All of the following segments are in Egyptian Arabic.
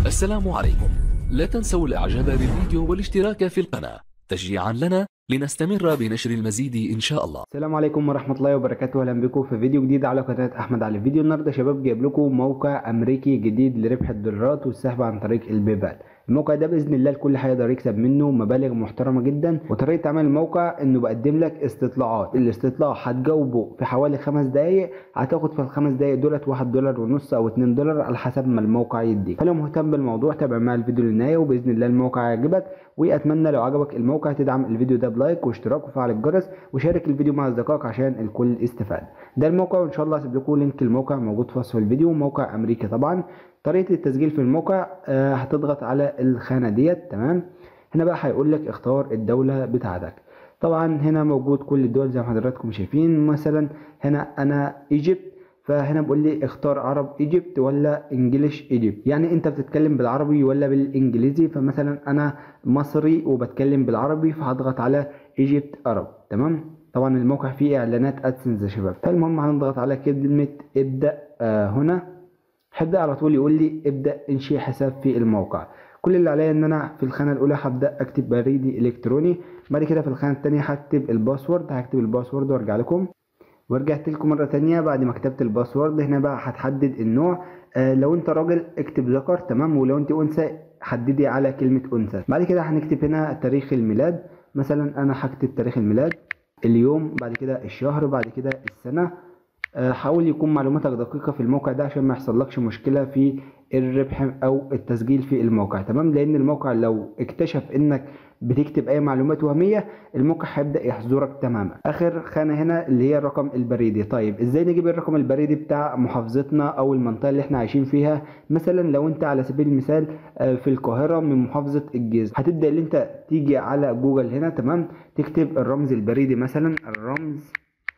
السلام عليكم لا تنسوا الاعجاب بالفيديو والاشتراك في القناة تشجيعا لنا لنستمر بنشر المزيد ان شاء الله السلام عليكم ورحمة الله وبركاته اهلا بكم في فيديو جديد على قناة احمد علي فيديو النهارده يا شباب جايب لكم موقع امريكي جديد لربح الدولارات والسحب عن طريق البيبال الموقع ده باذن الله الكل هيقدر يكسب منه مبالغ محترمه جدا وطريقه عمل الموقع انه بقدم لك استطلاعات الاستطلاع هتجاوبه في حوالي خمس دقايق هتاخد في الخمس دقايق دولت واحد دولار ونص او اتنين دولار على حسب ما الموقع يديك فلو مهتم بالموضوع تابع معايا الفيديو للنهايه وباذن الله الموقع يعجبك واتمنى لو عجبك الموقع تدعم الفيديو ده بلايك واشتراك وفعل الجرس وشارك الفيديو مع اصدقائك عشان الكل يستفاد ده الموقع وان شاء الله هسيب لكم لينك الموقع موجود في وصف الفيديو موقع امريكي طبعا طريقه التسجيل في الموقع آه هتضغط على الخانه ديت تمام هنا بقى هيقول لك اختار الدوله بتاعتك طبعا هنا موجود كل الدول زي ما حضراتكم شايفين مثلا هنا انا ايجيبت فهنا بيقول لي اختار عرب ايجيبت ولا انجليش ايجيبت يعني انت بتتكلم بالعربي ولا بالانجليزي فمثلا انا مصري وبتكلم بالعربي فهضغط على ايجيبت عرب تمام طبعا الموقع فيه اعلانات ادسنس يا شباب فالمهم هنضغط على كلمه ابدا آه هنا هبدا على طول يقول لي ابدا انشئ حساب في الموقع كل اللي عليا ان انا في الخانه الاولى هبدا اكتب بريدي الكتروني بعد كده في الخانه الثانيه هكتب الباسورد هكتب الباسورد وارجع لكم ورجعت لكم مره تانية بعد ما كتبت الباسورد هنا بقى هتحدد النوع آه لو انت راجل اكتب ذكر تمام ولو انت انثى حددي على كلمه انثى بعد كده هنكتب هنا تاريخ الميلاد مثلا انا هكتب تاريخ الميلاد اليوم بعد كده الشهر بعد كده السنه حاول يكون معلوماتك دقيقة في الموقع ده عشان ما يحصلكش مشكلة في الربح او التسجيل في الموقع تمام لان الموقع لو اكتشف انك بتكتب اي معلومات وهمية الموقع هيبدأ يحظرك تماما اخر خانة هنا اللي هي الرقم البريدي طيب ازاي نجيب الرقم البريدي بتاع محافظتنا او المنطقة اللي احنا عايشين فيها مثلا لو انت على سبيل المثال في القاهرة من محافظة الجيزة هتبدأ ان انت تيجي على جوجل هنا تمام تكتب الرمز البريدي مثلا الرمز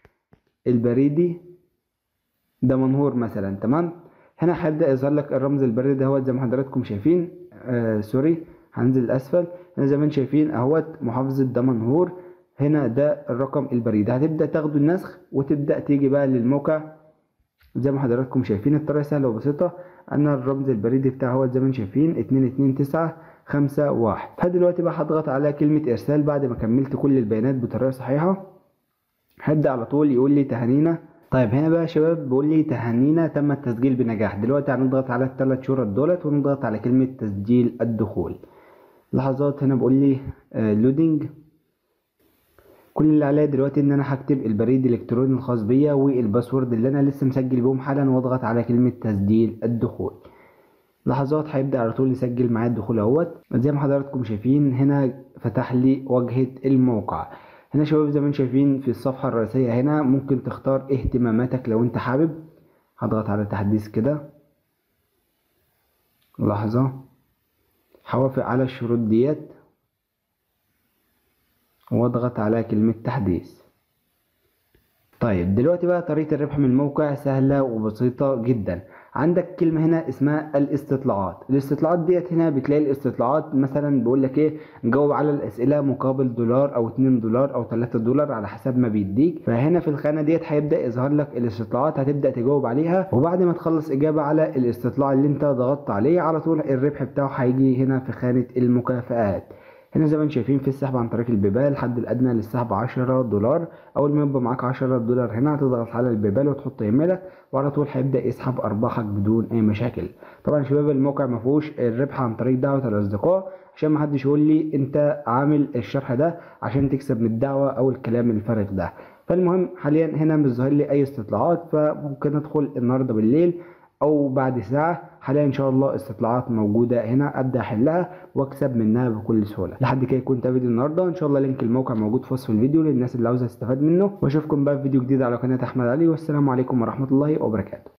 البريدي دمنهور مثلا تمام هنا هيبدا يظهر لك الرمز البريدي اهوت زي ما حضراتكم شايفين آه سوري هنزل الاسفل هنا زي ما انتم شايفين اهوت محافظه دمنهور هنا ده الرقم البريدي هتبدا تاخدوا النسخ وتبدا تيجي بقى للموقع زي ما حضراتكم شايفين الطريقه سهله وبسيطه انا الرمز البريدي بتاعه اهوت زي ما انتم شايفين 229 5 1 فدلوقتي بقى هضغط على كلمه ارسال بعد ما كملت كل البيانات بطريقه صحيحه هبدا على طول يقول لي تهانينا طيب هنا بقى يا شباب بيقول لي تهانينا تم التسجيل بنجاح دلوقتي هنضغط على الثلاث شهور دولت ونضغط على كلمة تسجيل الدخول لحظات هنا بيقول لي آه لودينج كل اللي عليا دلوقتي ان انا هكتب البريد الالكتروني الخاص بيا والباسورد اللي انا لسه مسجل بيهم حالا واضغط على كلمة تسجيل الدخول لحظات هيبدأ على طول يسجل معايا الدخول اهوت زي ما حضراتكم شايفين هنا فتح لي واجهة الموقع هنا شباب زي ما انتم شايفين في الصفحة الرئيسية هنا ممكن تختار اهتماماتك لو انت حابب هضغط على تحديث كده لحظة هوافق على الشروط ديت واضغط على كلمة تحديث طيب دلوقتي بقى طريقة الربح من الموقع سهلة وبسيطة جدا عندك كلمة هنا اسمها الاستطلاعات الاستطلاعات ديت هنا بتلاقي الاستطلاعات مثلا بيقول لك ايه جاوب على الاسئلة مقابل دولار او 2 دولار او 3 دولار على حسب ما بيديك فهنا في الخانة ديت هيبدأ يظهر لك الاستطلاعات هتبدأ تجاوب عليها وبعد ما تخلص اجابة على الاستطلاع اللي انت ضغطت عليه على طول الربح بتاعه هيجي هنا في خانة المكافآت هنا زي ما انتم شايفين في السحب عن طريق البيبال الحد الادنى للسحب 10 دولار اول ما يبقى معاك 10 دولار هنا هتضغط على البيبال وتحط ايميلك وعلى طول هيبدا يسحب ارباحك بدون اي مشاكل طبعا شباب الموقع ما فيهوش الربح عن طريق دعوه الاصدقاء عشان ما حدش يقول لي انت عامل الشرح ده عشان تكسب من الدعوه او الكلام الفارغ ده فالمهم حاليا هنا مش ظاهر لي اي استطلاعات فممكن ادخل النهارده بالليل او بعد ساعه حاليا ان شاء الله استطلاعات موجوده هنا ابدا احلها واكسب منها بكل سهوله لحد كده يكون ده فيديو النهارده ان شاء الله لينك الموقع موجود في وصف الفيديو للناس اللي عاوزه تستفاد منه واشوفكم بقى في فيديو جديد على قناه احمد علي والسلام عليكم ورحمه الله وبركاته